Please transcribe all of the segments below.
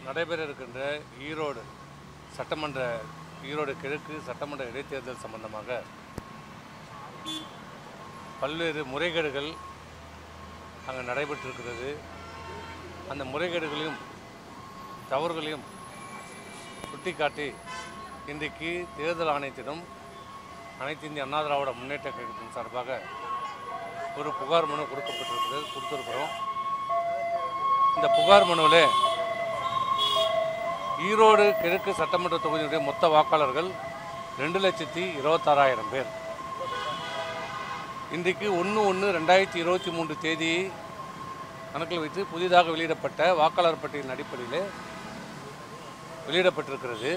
நடைபெற இருக்கின்ற ஈரோடு சட்டமன்ற ஈரோடு கிழக்கு சட்டமன்ற இடைத்தேர்தல் சம்பந்தமாக பல்வேறு முறைகேடுகள் அங்கே நடைபெற்றிருக்கிறது அந்த முறைகேடுகளையும் தவறுகளையும் சுட்டிக்காட்டி இன்றைக்கு தேர்தல் ஆணையத்திடம் அனைத்து இந்திய அண்ணா திராவிட முன்னேற்ற கழகத்தின் சார்பாக ஒரு புகார் மனு கொடுக்கப்பட்டிருக்கிறது கொடுத்துருக்குறோம் இந்த புகார் மனுவில் ஈரோடு கிழக்கு சட்டமன்ற தொகுதியினுடைய மொத்த வாக்காளர்கள் ரெண்டு லட்சத்தி இருபத்தாறாயிரம் பேர் இன்றைக்கு ஒன்று ஒன்று ரெண்டாயிரத்தி இருபத்தி மூன்று தேதி கணக்கில் வைத்து புதிதாக வெளியிடப்பட்ட வாக்காளர் பட்டியலின் அடிப்படையில் வெளியிடப்பட்டிருக்கிறது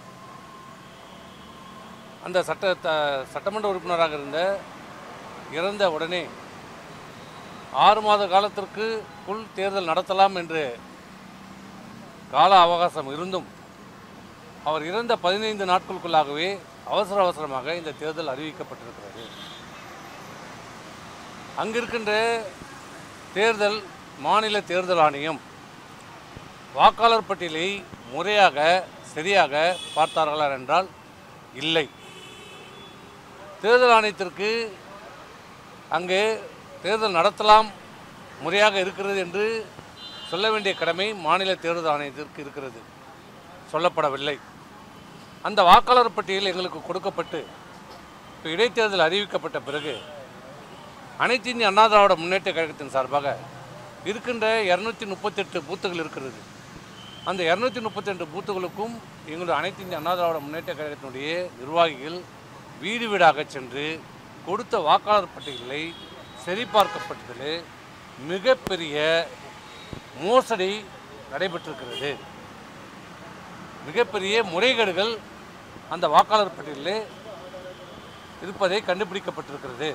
அந்த சட்ட த- சட்டமன்ற உறுப்பினராக இருந்த இறந்த உடனே ஆறு மாத காலத்திற்குள் தேர்தல் நடத்தலாம் என்று கால அவகாசம் இருந்தும் அவர் இறந்த பதினைந்து நாட்களுக்குள்ளாகவே அவசர அவசரமாக இந்த தேர்தல் அறிவிக்கப்பட்டிருக்கிறது அங்கிருக்கின்ற தேர்தல் மாநில தேர்தல் ஆணையம் வாக்காளர் பட்டியலை முறையாக சரியாக பார்த்தார்களா என்றால் இல்லை தேர்தல் ஆணையத்திற்கு அங்கே தேர்தல் நடத்தலாம் முறையாக இருக்கிறது என்று சொல்ல வேண்டிய கடமை மாநில தேர்தல் ஆணையத்திற்கு இருக்கிறது சொல்லப்படவில்லை அந்த வாக்காளர் பட்டியல் எங்களுக்கு கொடுக்கப்பட்டு இப்போ இடைத்தேர்தல் அறிவிக்கப்பட்ட பிறகு அனைத்து இந்திய அண்ணா திராவிட முன்னேற்ற கழகத்தின் சார்பாக இருக்கின்ற இரநூத்தி முப்பத்தெட்டு பூத்துகள் இருக்கிறது அந்த இரநூத்தி முப்பத்தெட்டு பூத்துகளுக்கும் எங்களுடைய அனைத்து இந்திய அண்ணா திராவிட முன்னேற்ற கழகத்தினுடைய நிர்வாகிகள் வீடு வீடாக சென்று கொடுத்த வாக்காளர் பட்டியலை சரிபார்க்கப்பட்டதில் மிகப்பெரிய மோசடி நடைபெற்றிருக்கிறது மிகப்பெரிய முறைகேடுகள் அந்த வாக்காளர் பட்டியலில் இருப்பதை கண்டுபிடிக்கப்பட்டிருக்கிறது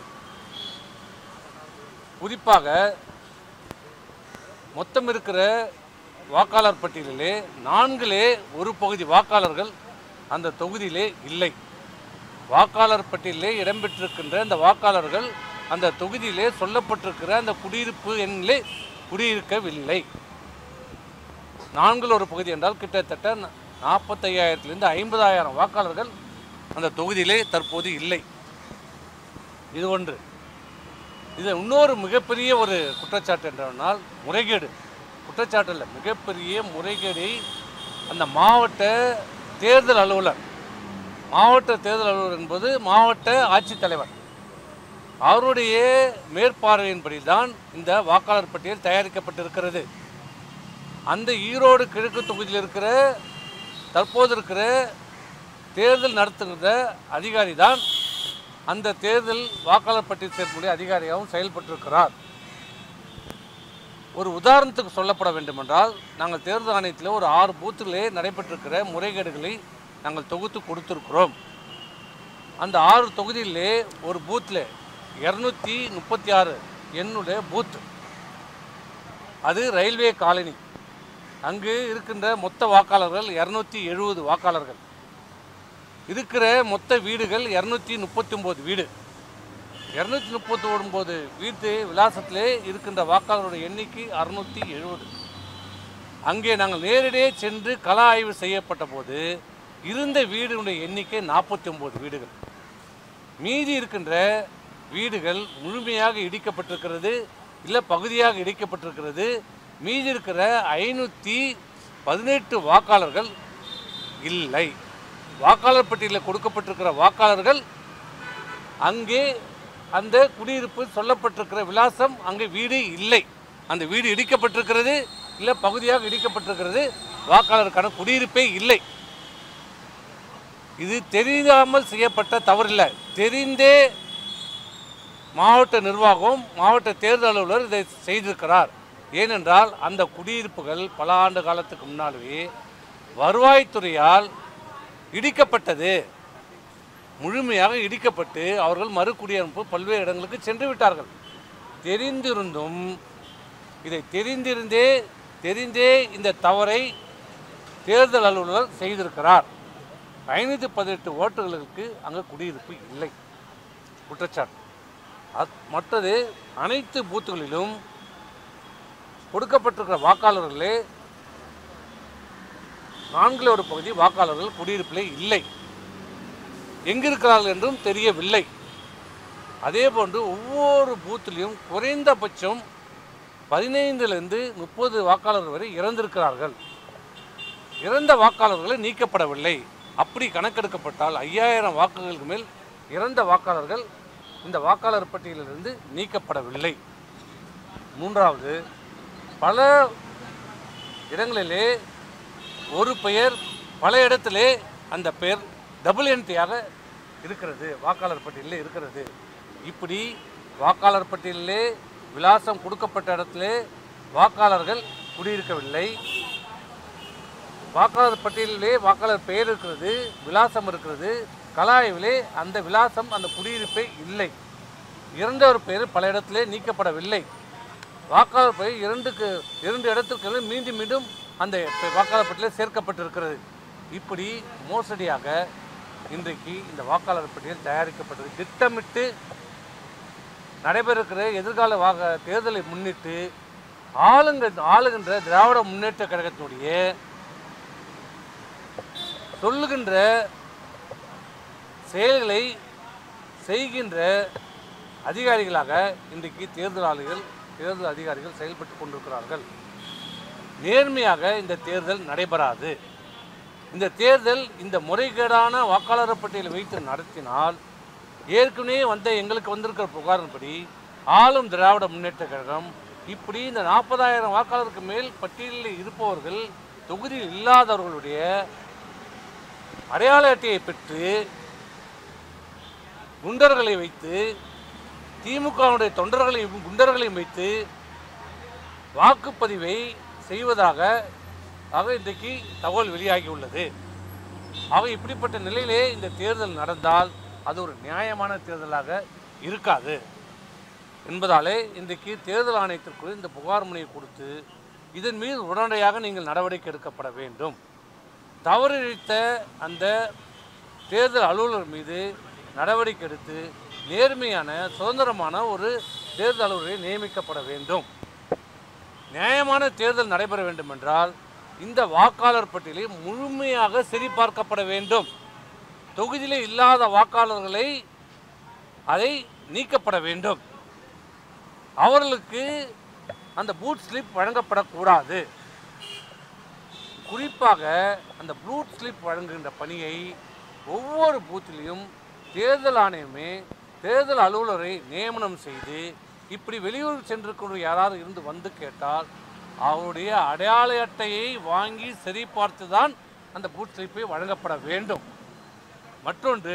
குறிப்பாக மொத்தம் இருக்கிற வாக்காளர் பட்டியலிலே நான்கிலே ஒரு பகுதி வாக்காளர்கள் அந்த தொகுதியிலே இல்லை வாக்காளர் பட்டியலிலே இடம்பெற்றிருக்கின்ற அந்த வாக்காளர்கள் அந்த தொகுதியிலே சொல்லப்பட்டிருக்கிற அந்த குடியிருப்பு எண்ணிலே குடியிருக்கவில்லை நான்கில் ஒரு பகுதி என்றால் கிட்டத்தட்ட நாற்பத்தையாயிரத்திலிருந்து ஐம்பதாயிரம் வாக்காளர்கள் அந்த தொகுதியிலே தற்போது இல்லை இது ஒன்று இது இன்னொரு மிகப்பெரிய ஒரு குற்றச்சாட்டு என்றால் முறைகேடு குற்றச்சாட்டு இல்லை மிகப்பெரிய முறைகேடை அந்த மாவட்ட தேர்தல் அலுவலர் மாவட்ட தேர்தல் அலுவலர் என்பது மாவட்ட ஆட்சித்தலைவர் அவருடைய மேற்பார்வையின்படி தான் இந்த வாக்காளர் பட்டியல் தயாரிக்கப்பட்டிருக்கிறது அந்த ஈரோடு கிழக்கு தொகுதியில் இருக்கிற தற்போது இருக்கிற தேர்தல் நடத்துகிற அதிகாரி தான் அந்த தேர்தல் வாக்காளர் பட்டியல் சேர்க்கக்கூடிய அதிகாரியாகவும் செயல்பட்டிருக்கிறார் ஒரு உதாரணத்துக்கு சொல்லப்பட வேண்டுமென்றால் நாங்கள் தேர்தல் ஆணையத்தில் ஒரு ஆறு பூத்துகளே நடைபெற்றிருக்கிற முறைகேடுகளை நாங்கள் தொகுத்து கொடுத்திருக்கிறோம் அந்த ஆறு தொகுதியிலே ஒரு பூத்தில் இரநூத்தி முப்பத்தி ஆறு என்னுடைய பூத் அது ரயில்வே காலனி அங்கு இருக்கின்ற மொத்த வாக்காளர்கள் இரநூத்தி எழுபது வாக்காளர்கள் இருக்கிற மொத்த வீடுகள் இரநூத்தி முப்பத்தி ஒம்பது வீடு இரநூத்தி முப்பத்தி ஒன்பது வீட்டு விலாசத்திலே இருக்கின்ற வாக்காளருடைய எண்ணிக்கை அறுநூற்றி எழுபது அங்கே நாங்கள் நேரடியே சென்று கள ஆய்வு செய்யப்பட்ட போது இருந்த வீடுடைய எண்ணிக்கை நாற்பத்தி ஒம்பது வீடுகள் மீதி இருக்கின்ற வீடுகள் முழுமையாக இடிக்கப்பட்டிருக்கிறது இல்லை பகுதியாக இடிக்கப்பட்டிருக்கிறது மீதி இருக்கிற ஐநூற்றி பதினெட்டு வாக்காளர்கள் இல்லை வாக்காளர் பட்டியலில் கொடுக்கப்பட்டிருக்கிற வாக்காளர்கள் அங்கே அந்த குடியிருப்பு சொல்லப்பட்டிருக்கிற விலாசம் அங்கே வீடு இல்லை அந்த வீடு இடிக்கப்பட்டிருக்கிறது இல்லை பகுதியாக இடிக்கப்பட்டிருக்கிறது வாக்காளருக்கான குடியிருப்பே இல்லை இது தெரியாமல் செய்யப்பட்ட தவறில்லை தெரிந்தே மாவட்ட நிர்வாகம் மாவட்ட தேர்தல் அலுவலர் இதை செய்திருக்கிறார் ஏனென்றால் அந்த குடியிருப்புகள் பல ஆண்டு காலத்துக்கு முன்னாலே வருவாய்த்துறையால் இடிக்கப்பட்டது முழுமையாக இடிக்கப்பட்டு அவர்கள் மறுகுடியிருப்பு பல்வேறு இடங்களுக்கு சென்று விட்டார்கள் தெரிந்திருந்தும் இதை தெரிந்திருந்தே தெரிந்தே இந்த தவறை தேர்தல் அலுவலர் செய்திருக்கிறார் ஐநூற்றி பதினெட்டு ஓட்டுகளுக்கு அங்கே குடியிருப்பு இல்லை குற்றச்சாட்டு அத் மற்றது அனைத்து பூத்துகளிலும் கொடுக்கப்பட்டிருக்கிற வாக்காளர்களே நான்கில் ஒரு பகுதி வாக்காளர்கள் குடியிருப்பிலே இல்லை எங்கிருக்கிறார்கள் என்றும் தெரியவில்லை அதே போன்று ஒவ்வொரு பூத்திலையும் குறைந்தபட்சம் பதினைந்திலிருந்து முப்பது வாக்காளர்கள் வரை இறந்திருக்கிறார்கள் இறந்த வாக்காளர்களை நீக்கப்படவில்லை அப்படி கணக்கெடுக்கப்பட்டால் ஐயாயிரம் வாக்குகளுக்கு மேல் இறந்த வாக்காளர்கள் இந்த வாக்காளர் பட்டியலிலிருந்து நீக்கப்படவில்லை மூன்றாவது பல இடங்களிலே ஒரு பெயர் பல இடத்திலே அந்த பெயர் டபுள் என்ட்ரியாக இருக்கிறது வாக்காளர் பட்டியலில் இருக்கிறது இப்படி வாக்காளர் பட்டியலிலே விலாசம் கொடுக்கப்பட்ட இடத்திலே வாக்காளர்கள் குடியிருக்கவில்லை வாக்காளர் பட்டியலிலே வாக்காளர் பெயர் இருக்கிறது விலாசம் இருக்கிறது கலாய்விலே அந்த விலாசம் அந்த குடியிருப்பே இல்லை இறந்தவர் பெயர் பல இடத்திலே நீக்கப்படவில்லை வாக்காளர் பெயர் இரண்டுக்கு இரண்டு இடத்துக்கு மீண்டும் மீண்டும் அந்த பெ- வாக்காளர் பட்டியலில் சேர்க்கப்பட்டிருக்கிறது இப்படி மோசடியாக இன்றைக்கு இந்த வாக்காளர் பட்டியல் தயாரிக்கப்பட்டது திட்டமிட்டு நடைபெறுகிற எதிர்கால வாக தேர்தலை முன்னிட்டு ஆளுங்க ஆளுகின்ற திராவிட முன்னேற்ற கழகத்தினுடைய சொல்லுகின்ற செயல்களை செய்கின்ற அதிகாரிகளாக இன்றைக்கு தேர்தல் ஆளுகள் தேர்தல் அதிகாரிகள் செயல்பட்டு கொண்டிருக்கிறார்கள் நேர்மையாக இந்த தேர்தல் நடைபெறாது இந்த தேர்தல் இந்த முறைகேடான வாக்காளர் பட்டியலை வைத்து நடத்தினால் ஏற்கனவே வந்த எங்களுக்கு வந்திருக்கிற புகாரின்படி ஆளும் திராவிட முன்னேற்ற கழகம் இப்படி இந்த நாற்பதாயிரம் வாக்காளருக்கு மேல் பட்டியலில் இருப்பவர்கள் தொகுதியில் இல்லாதவர்களுடைய அடையாள அட்டையை பெற்று குண்டர்களை வைத்து திமுகவுடைய தொண்டர்களையும் குண்டர்களையும் வைத்து வாக்குப்பதிவை செய்வதாக ஆக இன்றைக்கு தகவல் வெளியாகியுள்ளது ஆக இப்படிப்பட்ட நிலையிலே இந்த தேர்தல் நடந்தால் அது ஒரு நியாயமான தேர்தலாக இருக்காது என்பதாலே இன்றைக்கு தேர்தல் ஆணையத்திற்கு இந்த புகார் மனுவை கொடுத்து இதன் மீது உடனடியாக நீங்கள் நடவடிக்கை எடுக்கப்பட வேண்டும் தவறிழைத்த அந்த தேர்தல் அலுவலர் மீது நடவடிக்கை எடுத்து நேர்மையான சுதந்திரமான ஒரு தேர்தல் அலுவலரை நியமிக்கப்பட வேண்டும் நியாயமான தேர்தல் நடைபெற வேண்டும் என்றால் இந்த வாக்காளர் பட்டியலை முழுமையாக சரிபார்க்கப்பட வேண்டும் தொகுதியிலே இல்லாத வாக்காளர்களை அதை நீக்கப்பட வேண்டும் அவர்களுக்கு அந்த பூத் ஸ்லிப் வழங்கப்படக்கூடாது குறிப்பாக அந்த பூத் ஸ்லிப் வழங்குகின்ற பணியை ஒவ்வொரு பூத்திலையும் தேர்தல் ஆணையமே தேர்தல் அலுவலரை நியமனம் செய்து இப்படி வெளியூர் சென்றிருக்கிற யாராவது இருந்து வந்து கேட்டால் அவருடைய அடையாள அட்டையை வாங்கி சரிபார்த்து தான் அந்த பூத் ஸ்லிப்பை வழங்கப்பட வேண்டும் மற்றொன்று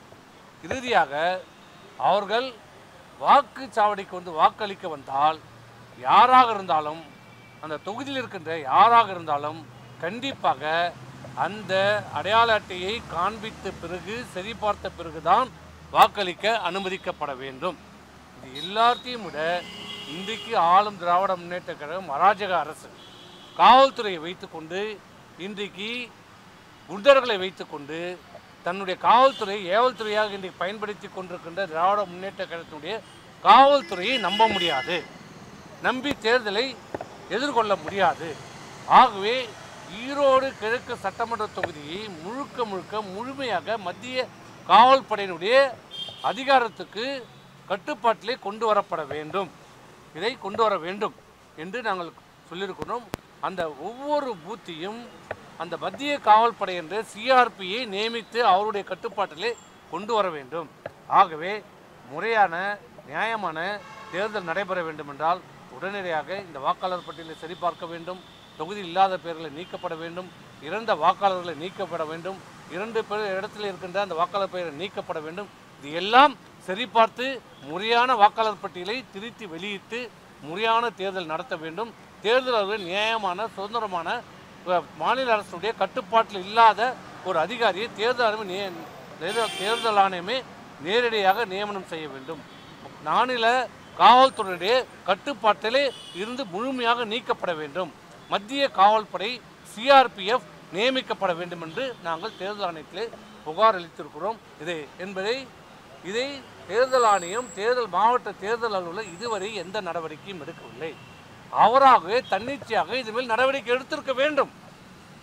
இறுதியாக அவர்கள் வாக்குச்சாவடிக்கு வந்து வாக்களிக்க வந்தால் யாராக இருந்தாலும் அந்த தொகுதியில் இருக்கின்ற யாராக இருந்தாலும் கண்டிப்பாக அந்த அடையாள அட்டையை காண்பித்த பிறகு சரிபார்த்த பிறகுதான் வாக்களிக்க அனுமதிக்கப்பட வேண்டும் இது எல்லாத்தையும் விட இன்றைக்கு ஆளும் திராவிட முன்னேற்ற கழகம் அராஜக அரசு காவல்துறையை வைத்துக்கொண்டு இன்றைக்கு குண்டர்களை வைத்துக்கொண்டு தன்னுடைய காவல்துறை ஏவல்துறையாக இன்றைக்கு பயன்படுத்தி கொண்டிருக்கின்ற திராவிட முன்னேற்ற கழகத்தினுடைய காவல்துறையை நம்ப முடியாது நம்பி தேர்தலை எதிர்கொள்ள முடியாது ஆகவே ஈரோடு கிழக்கு சட்டமன்ற தொகுதியை முழுக்க முழுக்க முழுமையாக மத்திய காவல் படையினுடைய அதிகாரத்துக்கு கட்டுப்பாட்டிலே கொண்டு வரப்பட வேண்டும் இதை கொண்டு வர வேண்டும் என்று நாங்கள் சொல்லியிருக்கிறோம் அந்த ஒவ்வொரு பூத்தையும் அந்த மத்திய காவல் படை என்ற சிஆர்பியை நியமித்து அவருடைய கட்டுப்பாட்டிலே கொண்டு வர வேண்டும் ஆகவே முறையான நியாயமான தேர்தல் நடைபெற வேண்டும் என்றால் உடனடியாக இந்த வாக்காளர் பட்டியலை சரிபார்க்க வேண்டும் தொகுதி இல்லாத பெயர்களை நீக்கப்பட வேண்டும் இறந்த வாக்காளர்களை நீக்கப்பட வேண்டும் இரண்டு பேர் இடத்துல இருக்கின்ற அந்த வாக்காளர் பெயரை நீக்கப்பட வேண்டும் இது எல்லாம் சரிபார்த்து முறையான வாக்காளர் பட்டியலை திருத்தி வெளியிட்டு முறையான தேர்தல் நடத்த வேண்டும் தேர்தல் அவர்கள் நியாயமான சுதந்திரமான அஹ், மாநில அரசுடைய கட்டுப்பாட்டில் இல்லாத ஒரு அதிகாரியை தேர்தல் ஆணையம் நிய- தேர்தல் தேர்தல் ஆணையமே நேரடியாக நியமனம் செய்ய வேண்டும் மாநில காவல்துறையுடைய கட்டுப்பாட்டிலே இருந்து முழுமையாக நீக்கப்பட வேண்டும் மத்திய காவல்படை சிஆர்பிஎஃப் நியமிக்கப்பட வேண்டும் என்று நாங்கள் தேர்தல் ஆணையத்திலே புகார் அளித்திருக்கிறோம் இதை என்பதை இதை தேர்தல் ஆணையம் தேர்தல் மாவட்ட தேர்தல் அலுவலர் இதுவரை எந்த நடவடிக்கையும் எடுக்கவில்லை அவராகவே தன்னிச்சையாக இது மேல் நடவடிக்கை எடுத்திருக்க வேண்டும்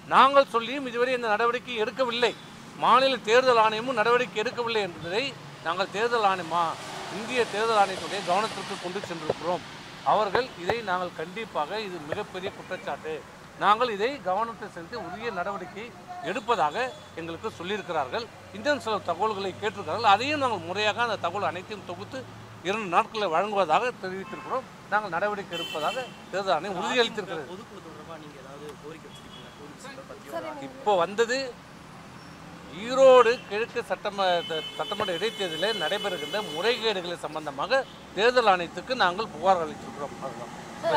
நாங்கள் சொல்லியும் இதுவரை இந்த நடவடிக்கை எடுக்கவில்லை மாநில தேர்தல் ஆணையமும் நடவடிக்கை எடுக்கவில்லை என்பதை நாங்கள் தேர்தல் ஆணையமா இந்திய தேர்தல் ஆணையத்துடைய கவனத்திற்கு கொண்டு சென்றிருக்கிறோம் அவர்கள் இதை நாங்கள் கண்டிப்பாக இது மிகப்பெரிய குற்றச்சாட்டு நாங்கள் இதை கவனத்தை செலுத்தி உரிய நடவடிக்கை எடுப்பதாக எங்களுக்கு சொல்லியிருக்கிறார்கள் இன்னும் சில தகவல்களை கேட்டிருக்கிறார்கள் அதையும் நாங்கள் முறையாக அந்த தகவல் அனைத்தையும் தொகுத்து இரண்டு நாட்களில் வழங்குவதாக தெரிவித்திருக்கிறோம் நாங்கள் நடவடிக்கை எடுப்பதாக தேர்தல் ஆணையம் உறுதியளித்திருக்கிறது பொதுக்குழு தொடர்பா நீங்க ஏதாவது கோரிக்கை வச்சிருக்கீங்களா கோரிக்கை பத்தி இப்போ வந்தது ஈரோடு கிழக்கு சட்டம த- சட்டமன்ற இடைத்தேர்தலில் நடைபெறுகின்ற முறைகேடுகளை சம்பந்தமாக தேர்தல் ஆணையத்துக்கு நாங்கள் புகார் அளித்திருக்கிறோம் அதுதான்